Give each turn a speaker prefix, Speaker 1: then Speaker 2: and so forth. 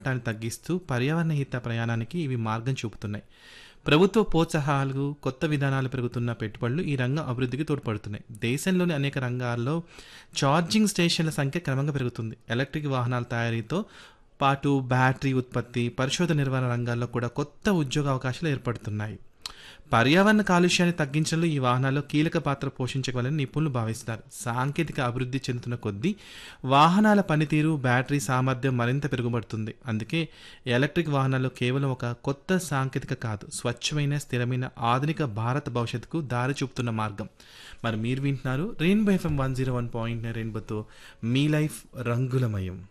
Speaker 1: టాన్ని తగ్గిస్తూ పర్యావరణ హిత ప్రయాణానికి ఇవి మార్గం చూపుతున్నాయి ప్రభుత్వ ప్రోత్సాహాలు కొత్త విధానాలు పెరుగుతున్న పెట్టుబడులు ఈ రంగం అభివృద్ధికి తోడ్పడుతున్నాయి దేశంలోని అనేక రంగాల్లో ఛార్జింగ్ స్టేషన్ల సంఖ్య క్రమంగా పెరుగుతుంది ఎలక్ట్రిక్ వాహనాల తయారీతో పాటు బ్యాటరీ ఉత్పత్తి పరిశోధన నిర్వహణ రంగాల్లో కూడా కొత్త ఉద్యోగ అవకాశాలు ఏర్పడుతున్నాయి పర్యావరణ కాలుష్యాన్ని తగ్గించడంలో ఈ వాహనాల్లో కీలక పాత్ర పోషించగలని నిపుణులు భావిస్తారు సాంకేతిక అభివృద్ధి చెందుతున్న కొద్దీ వాహనాల పనితీరు బ్యాటరీ సామర్థ్యం మరింత పెరుగుబడుతుంది అందుకే ఎలక్ట్రిక్ వాహనాలు కేవలం ఒక కొత్త సాంకేతిక కాదు స్వచ్ఛమైన స్థిరమైన ఆధునిక భారత భవిష్యత్తుకు దారి చూపుతున్న మార్గం మరి మీరు వింటున్నారు rainbow FM one zero one point రెయిన్బోతో మీ లైఫ్ రంగులమయం